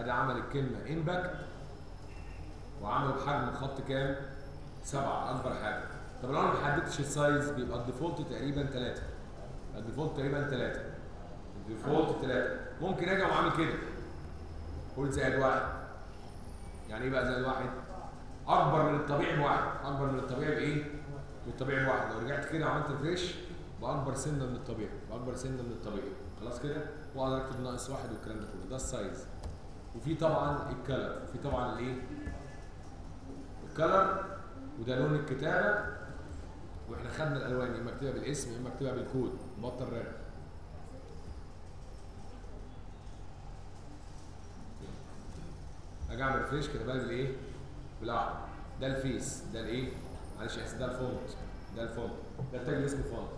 ادي عمل الكلمه امباكت وعمله بحجم خط كام؟ سبعة اكبر حاجه طب لو انا ما حددتش السايز بيبقى الديفولت تقريبا 3 الديفولت تقريبا 3 الديفولت 3 ممكن اجي اقوم عامل كده قول زائد واحد يعني ايه بقى زائد واحد؟ اكبر من الطبيعي بواحد اكبر من الطبيعي بايه؟ من الطبيعي بواحد لو رجعت كده وعملت ريفريش باكبر سنه من الطبيعي باكبر سنه من الطبيعي خلاص كده واقدر اكتب ناقص واحد والكلام ده كله ده السايز وفي طبعا الكلر وفي طبعا الايه؟ الكلر وده لون الكتابه واحنا خدنا الالوان يا اما اكتبها بالاسم يا اما اكتبها بالكود بطل راب اجي اعمل ريفريش كده بقى بالايه؟ بالاحمر ده الفيس ده الايه؟ معلش يا أسف، ده الفونت ده الفونت ده التاج اللي اسمه فونت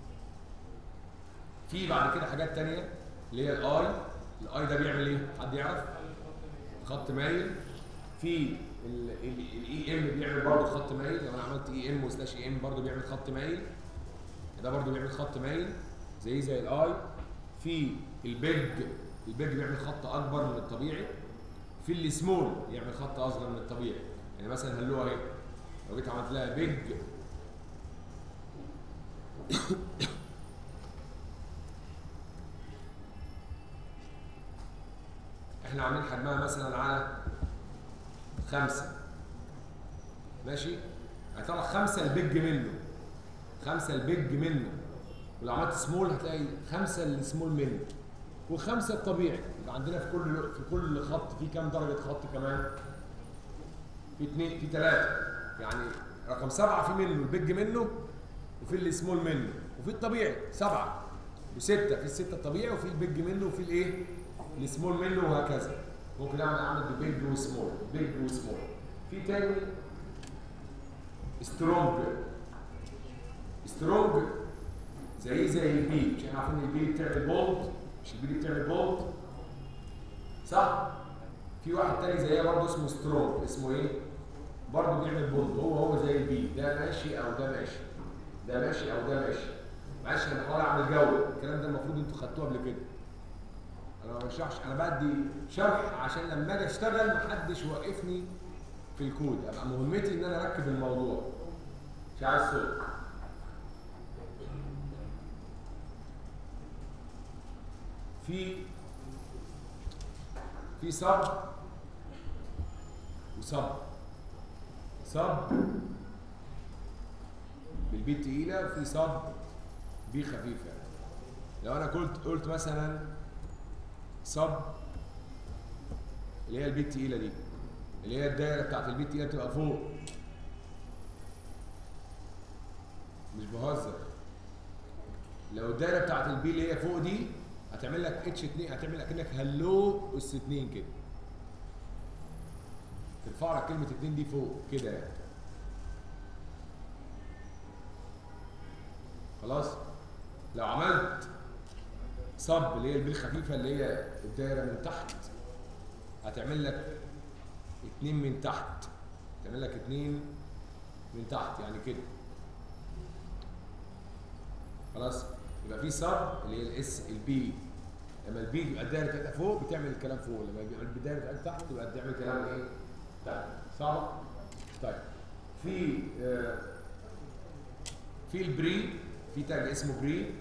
في بعد كده حاجات تانية اللي هي الاي الاي ده بيعمل ايه؟ حد يعرف؟ خط مايل في الاي ام بيعمل برضه خط مايل لو انا عملت اي ام وسلاش اي ام برضه بيعمل خط مايل ده برضه بيعمل خط مايل زي زي الاي في البيج البيج بيعمل خط اكبر من الطبيعي في السمول يعمل خط اصغر من الطبيعي يعني مثلا هلو اهي لو جيت عملت لها بيج احنا عاملين حجمها مثلا على خمسة ماشي هيطلع خمسة البيج منه خمسة البيج منه ولو عملت سمول هتلاقي خمسة السمول منه وخمسة الطبيعي يبقى عندنا في كل في كل خط في كام درجة خط كمان؟ في اثنين في ثلاثة يعني رقم سبعة في منه البيج منه وفي السمول منه وفي الطبيعي سبعة وستة في الستة الطبيعي وفي البيج منه وفي الايه؟ السمول منه وهكذا ممكن اعمل اعمل بيج وسمول بيج وسمول في تاني سترونج سترونج زي زي البي مش احنا عارفين البي بتعمل بولد مش البي بتعمل بولد صح في واحد تاني زيها برضه اسمه سترونج اسمه ايه برضه بيعمل بولد هو هو زي البي ده ماشي او ده ماشي ده ماشي او ده ماشي معلش انا بحاول اعمل جو الكلام ده المفروض انتوا خدتوه قبل كده انا ما بشرحش انا بدي شرح عشان لما اجي اشتغل محدش يوقفني في الكود ابقى مهمتي ان انا اركب الموضوع مش عايز صوت في في صب وصب صب بالبي تقيله وفي صب بي خفيفه لو انا قلت قلت مثلا صب اللي هي البي التقيله دي اللي هي الدايره بتاعت البي التقيله بتبقى فوق مش بهزر لو الدايره بتاعت البي اللي هي فوق دي هتعمل لك اتش 2 هتعمل لك انك هلو اس 2 كده ترفع لك كلمه 2 دي فوق كده يعني خلاص لو عملت صب اللي هي البي الخفيفه اللي هي الدايره من تحت هتعمل لك اتنين من تحت تعمل لك اتنين من تحت يعني كده خلاص يبقى في صب اللي هي الاس البي لما البي يبقى الدايره بتاعتها فوق بتعمل الكلام فوق لما يبقى الدايره بتاعتها تحت يبقى بتعمل كلام ايه؟ تحت صعب؟ طيب في آه في البري في تاج اسمه بري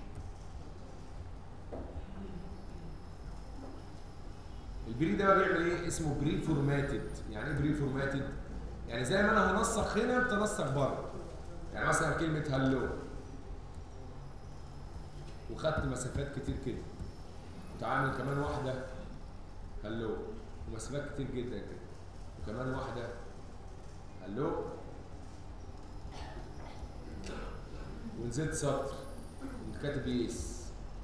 البري ده بقى بيعمل ايه؟ اسمه بري فورماتد، يعني ايه بري فورماتد؟ يعني زي ما انا هنسق هنا بتنسق بره. يعني مثلا كلمة هلو وخدت مسافات كتير كده. وتعامل كمان واحدة هلو ومسافات كتير جدا كده. وكمان واحدة هلو ونزلت سطر وكاتب يس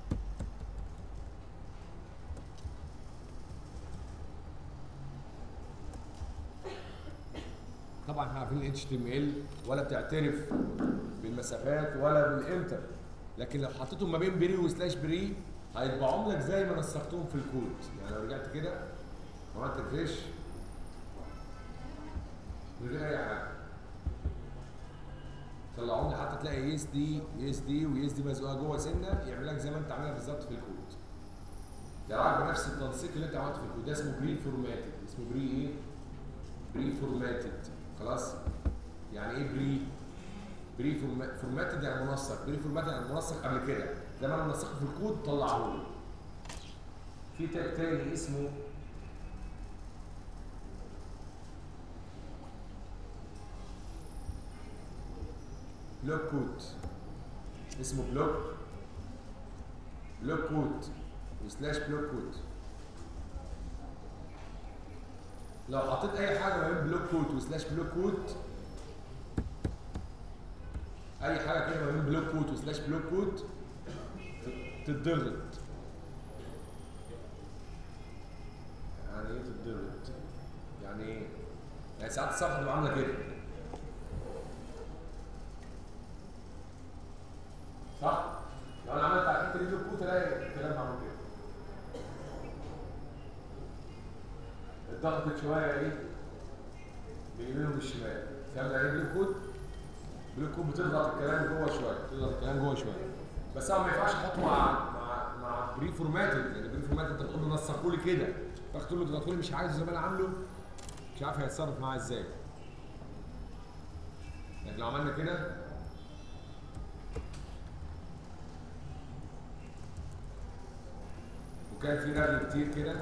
طبعا احنا عارفين ال HTML ولا بتعترف بالمسافات ولا بالانتر لكن لو حطيتهم ما بين بري وسلاش بري هيطبعهم لك زي ما نسختهم في الكود يعني لو رجعت كده وعملت ريفريش من غير اي حاجه طلعهم لي حتى تلاقي يس دي يس دي ويس دي مزقوقه جوه سنه يعمل لك زي ما انت عاملها بالظبط في الكود تلعب بنفس التنسيق اللي انت عملته في الكود ده اسمه بري فورماتد اسمه بري ايه؟ بري فورماتد خلاص؟ يعني ايه بري؟ بري فورماتد يعني منسق بري فورماتد يعني منسق قبل كده زي ما انا منسقه في الكود طلعه لي في تاج تاني اسمه بلوك كود اسمه بلوك بلوك كود وسلاش بلوك كود لو حطيت اي حاجه ما بين بلوك كود وسلاش بلوك كود اي حاجه كده ما بين بلوك كود وسلاش بلوك كود تتضغط يعني ايه تتضغط يعني ايه يعني ساعات الصفحه تبقى عامله كده صح لو انا عملت على الحته دي بلوك كود تلاقي الكلام عامل كده اتضغطت شويه ايه باليمين وبالشمال فاهم يعني ايه بلوك كود بلوك كود بتضغط الكلام جوه شويه بتضغط الكلام جوه شويه بس انا ما ينفعش احطه مع مع مع بري فورماتد لان بري فورماتد انت بتقول له نسقوا لي كده تقول له تقول لي مش عايزه زي ما انا عامله مش عارف هيتصرف معاه ازاي لكن لو عملنا كده وكان في رغي كتير كده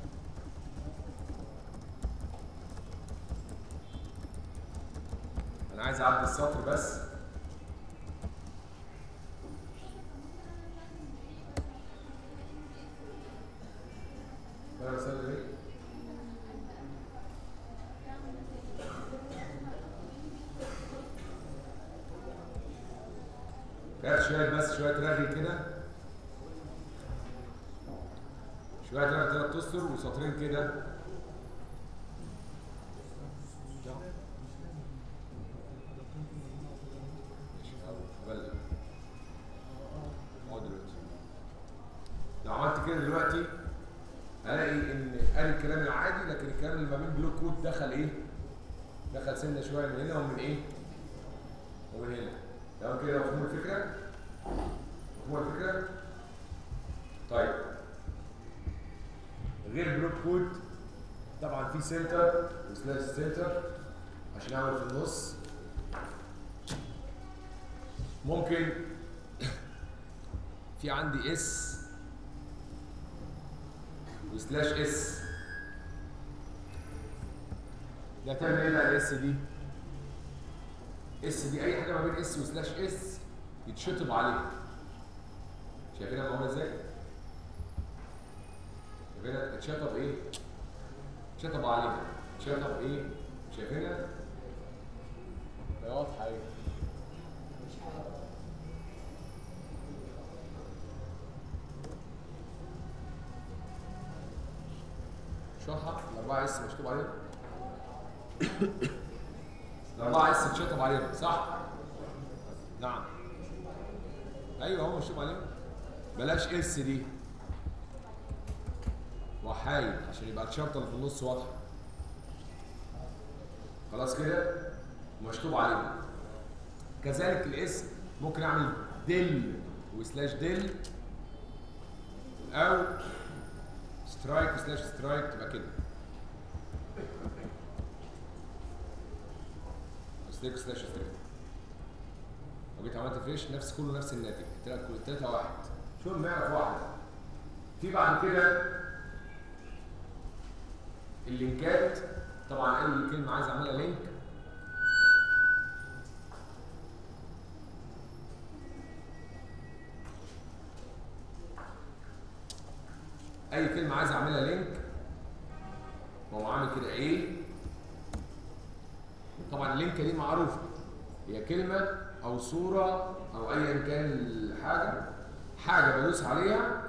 انا عايز اعدي السطر بس انا بسأل ايه كانت شوية بس شوية رغي كده شوية رغي تلات اسطر وسطرين كده ماشي هبلغ اقعد دلوقتي لو عملت كده دلوقتي الاقي ان قال الكلام العادي لكن الكلام اللي ما بين بلوك كود دخل ايه؟ دخل سنه شويه من هنا ومن ايه؟ ومن هنا تمام كده مفهوم الفكره؟ مفهوم الفكره؟ طيب غير بلوك كود طبعا في سنتر وسلاش سنتر عشان اعمل في النص ممكن في عندي اس وسلاش اس ده تعمل ايه بقى الاس دي؟ اس دي اي حاجه ما بين اس وسلاش اس يتشطب عليها شايفينها معموله ازاي؟ شايفينها اتشطب ايه؟ اتشطب عليها اتشطب ايه؟ شايفينها؟ ده واضحه ايه؟ شرحة الأربعة اس مكتوب عليهم الأربعة اس اتشطب عليهم صح؟ نعم أيوه هو مكتوب عليهم بلاش اس دي وحايد عشان يبقى الشرطة اللي في النص واضحة خلاص كده مشطوب عليهم كذلك الاس ممكن اعمل دل وسلاش دل او سترايك سلاش سترايك تبقى كده ستيك سلاش سترايك لو جيت عملت فريش نفس كله نفس الناتج التلاتة كل التلاتة واحد شو نعرف واحدة في بعد كده اللينكات طبعا اي كلمة عايز اعملها لينك اي كلمه عايز اعملها لينك هو عامل كده ايه طبعا اللينكه دي معروفه هي كلمه او صوره او ايا كان الحاجه حاجه بدوس عليها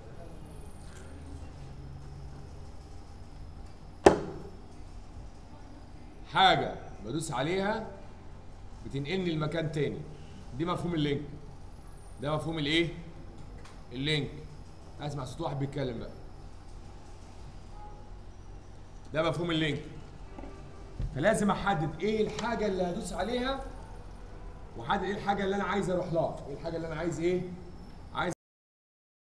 حاجه بدوس عليها بتنقلني لمكان تاني دي مفهوم اللينك ده مفهوم الايه اللينك اسمع صوت واحد بيتكلم بقى ده مفهوم اللينك فلازم احدد ايه الحاجه اللي هدوس عليها واحدد ايه الحاجه اللي انا عايز اروح لها ايه الحاجه اللي انا عايز ايه